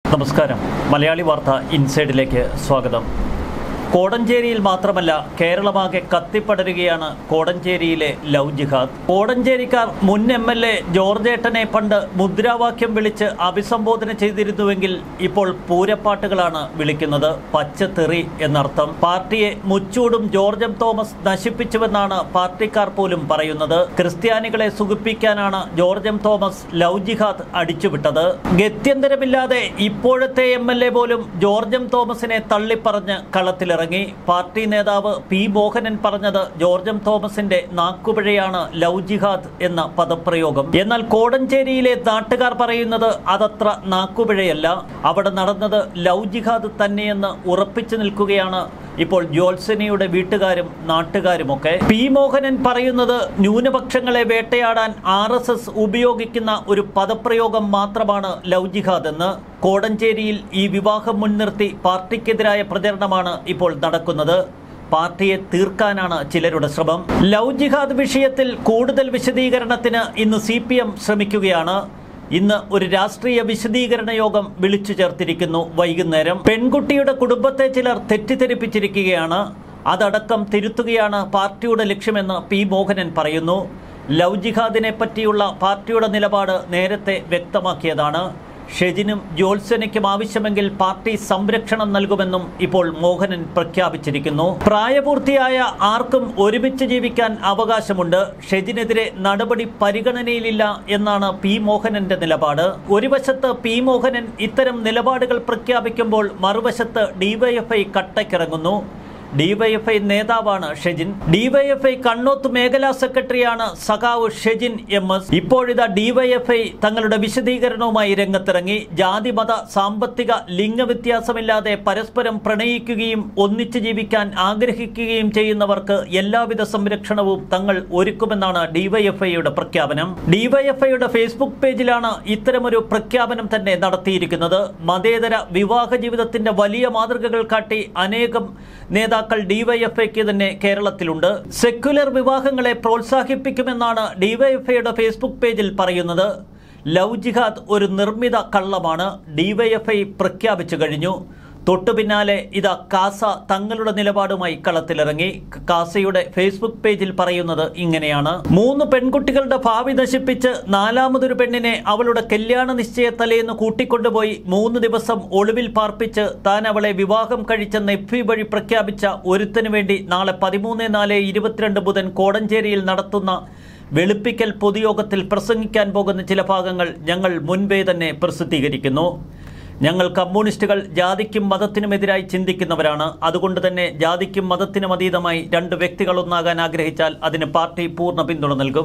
നമസ്കാരം മലയാളി വാർത്ത ഇൻസൈഡിലേക്ക് സ്വാഗതം കോടഞ്ചേരിയിൽ മാത്രമല്ല കേരളമാകെ കത്തിപ്പടരുകയാണ് കോടഞ്ചേരിയിലെ ലവ് ജിഹാദ് കോടഞ്ചേരിക്കാർ മുൻ എം എൽ എ ജോർജേട്ടനെ പണ്ട് മുദ്രാവാക്യം വിളിച്ച് അഭിസംബോധന ചെയ്തിരുന്നുവെങ്കിൽ ഇപ്പോൾ പൂരപ്പാട്ടുകളാണ് വിളിക്കുന്നത് പച്ചത്തെറി എന്നർത്ഥം പാർട്ടിയെ മുച്ചൂടും ജോർജ് എം തോമസ് നശിപ്പിച്ചുവെന്നാണ് പാർട്ടിക്കാർ പോലും പറയുന്നത് ക്രിസ്ത്യാനികളെ സുഖിപ്പിക്കാനാണ് George M Thomas love jihad അടിച്ചുവിട്ടത് ഗത്യന്തരമില്ലാതെ ഇപ്പോഴത്തെ എം എൽ എ പോലും ജോർജ് എം തോമസിനെ തള്ളിപ്പറഞ്ഞ് കളത്തിലിറങ്ങി പാർട്ടി നേതാവ് പി മോഹനൻ പറഞ്ഞത് ജോർജ് എം തോമസിന്റെ നാക്കുപിഴയാണ് ലവ് ജിഹാദ് എന്ന പദപ്രയോഗം എന്നാൽ കോടഞ്ചേരിയിലെ നാട്ടുകാർ പറയുന്നത് അതത്ര നാക്കുപിഴയല്ല അവിടെ നടന്നത് ലവ് ജിഹാദ് തന്നെയെന്ന് ഉറപ്പിച്ചു നിൽക്കുകയാണ് ഇപ്പോൾ ജ്യോത്സനയുടെ വീട്ടുകാരും നാട്ടുകാരുമൊക്കെ പി മോഹനൻ പറയുന്നത് ന്യൂനപക്ഷങ്ങളെ വേട്ടയാടാൻ ആർ എസ് എസ് ഉപയോഗിക്കുന്ന ഒരു പദപ്രയോഗം മാത്രമാണ് ലവ് ജിഹാദ് എന്ന് കോടഞ്ചേരിയിൽ ഈ വിവാഹം മുൻനിർത്തി പാർട്ടിക്കെതിരായ പ്രചരണമാണ് ഇപ്പോൾ നടക്കുന്നത് പാർട്ടിയെ തീർക്കാനാണ് ചിലരുടെ ശ്രമം ലവ് ജിഹാദ് വിഷയത്തിൽ കൂടുതൽ വിശദീകരണത്തിന് ഇന്ന് സി ശ്രമിക്കുകയാണ് ഇന്ന് ഒരു രാഷ്ട്രീയ വിശദീകരണ യോഗം വിളിച്ചു ചേർത്തിരിക്കുന്നു വൈകുന്നേരം പെൺകുട്ടിയുടെ കുടുംബത്തെ ചിലർ തെറ്റിദ്ധരിപ്പിച്ചിരിക്കുകയാണ് അതടക്കം തിരുത്തുകയാണ് പാർട്ടിയുടെ ലക്ഷ്യമെന്ന് പി മോഹനൻ പറയുന്നു ലവ് ജിഹാദിനെ പറ്റിയുള്ള പാർട്ടിയുടെ നിലപാട് നേരത്തെ വ്യക്തമാക്കിയതാണ് ഷെജിനും ജ്യോത്സനയ്ക്കും ആവശ്യമെങ്കിൽ പാർട്ടി സംരക്ഷണം നൽകുമെന്നും ഇപ്പോൾ മോഹനൻ പ്രഖ്യാപിച്ചിരിക്കുന്നു പ്രായപൂർത്തിയായ ആർക്കും ഒരുമിച്ച് ജീവിക്കാൻ അവകാശമുണ്ട് ഷെജിനെതിരെ നടപടി പരിഗണനയിലില്ല എന്നാണ് പി മോഹനന്റെ നിലപാട് ഒരു വശത്ത് പി മോഹനൻ ഇത്തരം നിലപാടുകൾ പ്രഖ്യാപിക്കുമ്പോൾ മറുവശത്ത് ഡിവൈഎഫ്ഐ കട്ടയ്ക്കിറങ്ങുന്നു ഡിവൈഎഫ്ഐ നേതാവാണ് ഷെജിൻ ഡിവൈഎഫ്ഐ കണ്ണോത്ത് മേഖലാ സെക്രട്ടറിയാണ് സഖാവ് ഷെജിൻ എം എസ് ഇപ്പോഴിതാ ഡിവൈഎഫ്ഐ തങ്ങളുടെ വിശദീകരണവുമായി രംഗത്തിറങ്ങി ജാതി മത സാമ്പത്തിക ലിംഗവ്യത്യാസമില്ലാതെ പരസ്പരം പ്രണയിക്കുകയും ഒന്നിച്ചു ജീവിക്കാൻ ആഗ്രഹിക്കുകയും ചെയ്യുന്നവർക്ക് എല്ലാവിധ സംരക്ഷണവും തങ്ങൾ ഒരുക്കുമെന്നാണ് ഡിവൈഎഫ്ഐയുടെ പ്രഖ്യാപനം ഡിവൈഎഫ്ഐയുടെ ഫേസ്ബുക്ക് പേജിലാണ് ഇത്തരമൊരു പ്രഖ്യാപനം തന്നെ നടത്തിയിരിക്കുന്നത് മതേതര വിവാഹ ജീവിതത്തിന്റെ വലിയ മാതൃകകൾ കാട്ടി അനേകം നേതാക്കൾ ഡിവൈഎഫ്ഐക്ക് തന്നെ കേരളത്തിലുണ്ട് സെക്യുലർ വിവാഹങ്ങളെ പ്രോത്സാഹിപ്പിക്കുമെന്നാണ് ഡിവൈഎഫ്ഐയുടെ ഫേസ്ബുക്ക് പേജിൽ പറയുന്നത് ലവ് ജിഹാദ് ഒരു നിർമ്മിത കള്ളമാണ് ഡിവൈഎഫ്ഐ പ്രഖ്യാപിച്ചു കഴിഞ്ഞു തൊട്ടു പിന്നാലെ ഇതാ കാസ തങ്ങളുടെ നിലപാടുമായി കളത്തിലിറങ്ങി കാസയുടെ ഫേസ്ബുക്ക് പേജിൽ പറയുന്നത് ഇങ്ങനെയാണ് മൂന്ന് പെൺകുട്ടികളുടെ ഭാവി നശിപ്പിച്ച് നാലാമതൊരു പെണ്ണിനെ അവളുടെ കല്യാണ നിശ്ചയ തലേന്ന് കൂട്ടിക്കൊണ്ടുപോയി മൂന്ന് ദിവസം ഒളിവിൽ പാർപ്പിച്ച് താൻ അവളെ വിവാഹം കഴിച്ചെന്ന് എഫ് വഴി പ്രഖ്യാപിച്ച ഒരുത്തനു വേണ്ടി നാളെ പതിമൂന്ന് നാല് ഇരുപത്തിരണ്ട് ബുധൻ കോടഞ്ചേരിയിൽ നടത്തുന്ന വെളുപ്പിക്കൽ പൊതുയോഗത്തിൽ പ്രസംഗിക്കാൻ പോകുന്ന ചില ഭാഗങ്ങൾ ഞങ്ങൾ മുൻപേ തന്നെ പ്രസിദ്ധീകരിക്കുന്നു ഞങ്ങൾ കമ്മ്യൂണിസ്റ്റുകൾ ജാതിക്കും മതത്തിനുമെതിരായി ചിന്തിക്കുന്നവരാണ് അതുകൊണ്ട് തന്നെ ജാതിക്കും മതത്തിനും അതീതമായി രണ്ട് വ്യക്തികൾ ഒന്നാകാൻ ആഗ്രഹിച്ചാൽ അതിന് പാർട്ടി പൂർണ്ണ പിന്തുണ നൽകും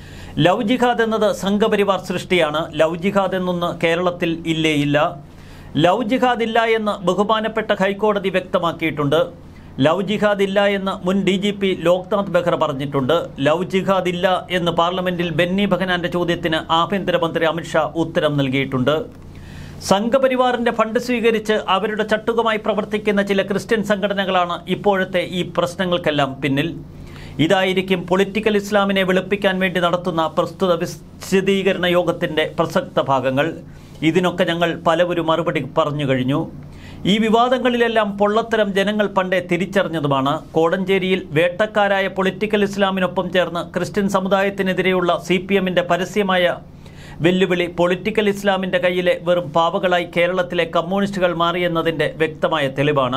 ലവ് ജിഹാദ് എന്നത് സംഘപരിവാർ സൃഷ്ടിയാണ് ലവ് ജിഹാദ് എന്നൊന്ന് കേരളത്തിൽ ഇല്ലേ ഇല്ല ലവ് ജിഹാദ് ഇല്ല എന്ന് ബഹുമാനപ്പെട്ട ഹൈക്കോടതി വ്യക്തമാക്കിയിട്ടുണ്ട് ലവ് ജിഹാദ് ഇല്ല എന്ന് മുൻ D G P Loknath Behra പറഞ്ഞിട്ടുണ്ട് ലവ് ജിഹാദ് ഇല്ല എന്ന് പാർലമെന്റിൽ ബെന്നി ബെഹനാന്റെ ചോദ്യത്തിന് ആഭ്യന്തരമന്ത്രി അമിത്ഷാ ഉത്തരം നൽകിയിട്ടുണ്ട് സംഘപരിവാറിന്റെ ഫണ്ട് സ്വീകരിച്ച് അവരുടെ ചട്ടുകമായി പ്രവർത്തിക്കുന്ന ചില ക്രിസ്ത്യൻ സംഘടനകളാണ് ഇപ്പോഴത്തെ ഈ പ്രശ്നങ്ങൾക്കെല്ലാം പിന്നിൽ ഇതായിരിക്കും പൊളിറ്റിക്കൽ ഇസ്ലാമിനെ വെളുപ്പിക്കാൻ വേണ്ടി നടത്തുന്ന പ്രസ്തുത വിശദീകരണ യോഗത്തിന്റെ പ്രസക്ത ഭാഗങ്ങൾ ഇതിനൊക്കെ ഞങ്ങൾ പലവരും മറുപടി പറഞ്ഞു കഴിഞ്ഞു ഈ വിവാദങ്ങളിലെല്ലാം പൊള്ളത്തരം ജനങ്ങൾ പണ്ടേ തിരിച്ചറിഞ്ഞതുമാണ് കോടഞ്ചേരിയിൽ വേട്ടക്കാരായ പൊളിറ്റിക്കൽ ഇസ്ലാമിനൊപ്പം ചേർന്ന് ക്രിസ്ത്യൻ സമുദായത്തിനെതിരെയുള്ള സി പി എമ്മിന്റെ പരസ്യമായ വെല്ലുവിളി പൊളിറ്റിക്കൽ ഇസ്ലാമിന്റെ കയ്യിലെ വെറും പാവകളായി കേരളത്തിലെ കമ്മ്യൂണിസ്റ്റുകൾ മാറിയെന്നതിന്റെ വ്യക്തമായ തെളിവാണ്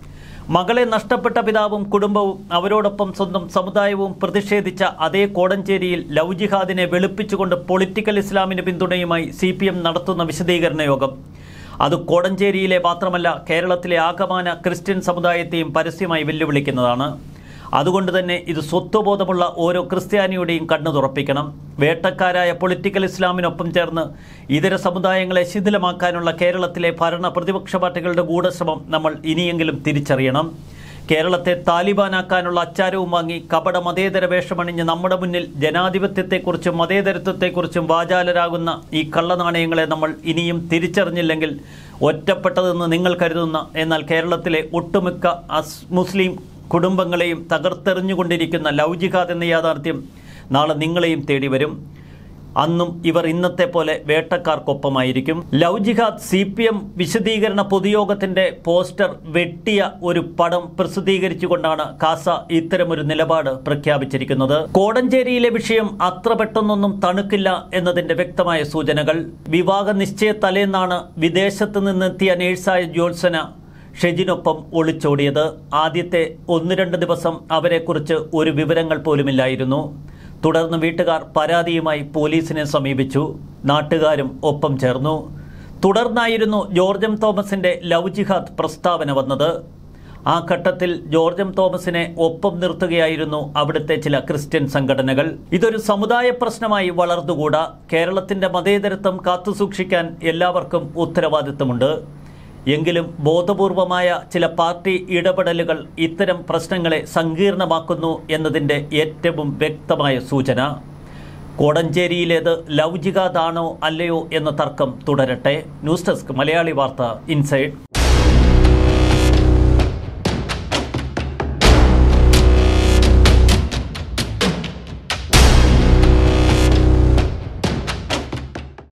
മകളെ നഷ്ടപ്പെട്ട പിതാവും കുടുംബവും അവരോടൊപ്പം സ്വന്തം സമുദായവും പ്രതിഷേധിച്ച അതേ കോടഞ്ചേരിയിൽ ലവ് ജിഹാദിനെ വെളുപ്പിച്ചുകൊണ്ട് പൊളിറ്റിക്കൽ ഇസ്ലാമിന് പിന്തുണയുമായി സി നടത്തുന്ന വിശദീകരണ യോഗം അത് കോടഞ്ചേരിയിലെ മാത്രമല്ല കേരളത്തിലെ ആകമാന ക്രിസ്ത്യൻ സമുദായത്തെയും പരസ്യമായി വെല്ലുവിളിക്കുന്നതാണ് അതുകൊണ്ട് തന്നെ ഇത് സ്വത്വബോധമുള്ള ഓരോ ക്രിസ്ത്യാനിയുടെയും കണ്ണു തുറപ്പിക്കണം വേട്ടക്കാരായ പൊളിറ്റിക്കൽ ഇസ്ലാമിനൊപ്പം ചേർന്ന് ഇതര സമുദായങ്ങളെ ശിഥിലമാക്കാനുള്ള കേരളത്തിലെ ഭരണ പ്രതിപക്ഷ പാർട്ടികളുടെ ഗൂഢശ്രമം നമ്മൾ ഇനിയെങ്കിലും തിരിച്ചറിയണം കേരളത്തെ താലിബാനാക്കാനുള്ള അച്ചാരവും വാങ്ങി കപട മതേതര വേഷമണിഞ്ഞ് നമ്മുടെ മുന്നിൽ ജനാധിപത്യത്തെക്കുറിച്ചും മതേതരത്വത്തെക്കുറിച്ചും വാചാലരാകുന്ന ഈ കള്ളനാണയങ്ങളെ നമ്മൾ ഇനിയും തിരിച്ചറിഞ്ഞില്ലെങ്കിൽ ഒറ്റപ്പെട്ടതെന്ന് നിങ്ങൾ കരുതുന്ന എന്നാൽ കേരളത്തിലെ ഒട്ടുമിക്ക അസ് മുസ്ലിം കുടുംബങ്ങളെയും തകർത്തെറിഞ്ഞുകൊണ്ടിരിക്കുന്ന ലവ് ജിഹാദ് എന്ന യാഥാർത്ഥ്യം നാളെ നിങ്ങളെയും തേടി വരും അന്നും ഇവർ ഇന്നത്തെ പോലെ വേട്ടക്കാർക്കൊപ്പമായിരിക്കും love jihad C P M വിശദീകരണ പൊതുയോഗത്തിന്റെ പോസ്റ്റർ വെട്ടിയ ഒരു പടം പ്രസിദ്ധീകരിച്ചുകൊണ്ടാണ് കാസ ഇത്തരമൊരു നിലപാട് പ്രഖ്യാപിച്ചിരിക്കുന്നത് കോടഞ്ചേരിയിലെ വിഷയം അത്ര പെട്ടെന്നൊന്നും തണുക്കില്ല എന്നതിന്റെ വ്യക്തമായ സൂചനകൾ വിവാഹ നിശ്ചയ തലേന്നാണ് വിദേശത്ത് നിന്നെത്തിയ നേഴ്സായ ജ്യോത്സന ഷെജിനൊപ്പം ഒളിച്ചോടിയത് ആദ്യത്തെ ഒന്ന് രണ്ട് ദിവസം അവരെക്കുറിച്ച് ഒരു വിവരങ്ങൾ പോലുമില്ലായിരുന്നു തുടർന്ന് വീട്ടുകാർ പരാതിയുമായി പോലീസിനെ സമീപിച്ചു നാട്ടുകാരും ഒപ്പം ചേർന്നു തുടർന്നായിരുന്നു ജോർജ് എം തോമസിന്റെ ലവ് ജിഹാദ് പ്രസ്താവന വന്നത് ആ ഘട്ടത്തിൽ ജോർജ് എം തോമസിനെ ഒപ്പം നിർത്തുകയായിരുന്നു അവിടുത്തെ ചില ക്രിസ്ത്യൻ സംഘടനകൾ ഇതൊരു സമുദായ പ്രശ്നമായി വളർന്നുകൂടാ കേരളത്തിന്റെ മതേതരത്വം കാത്തുസൂക്ഷിക്കാൻ എല്ലാവർക്കും ഉത്തരവാദിത്തമുണ്ട് എങ്കിലും ബോധപൂർവമായ ചില പാർട്ടി ഇടപെടലുകൾ ഇത്തരം പ്രശ്നങ്ങളെ സങ്കീർണമാക്കുന്നു എന്നതിൻ്റെ ഏറ്റവും വ്യക്തമായ സൂചന കോടഞ്ചേരിയിലേത് ലവ് ജിഹാദാണോ അല്ലയോ എന്ന തർക്കം തുടരട്ടെ ന്യൂസ് ഡെസ്ക് മലയാളി വാർത്ത ഇൻസൈഡ്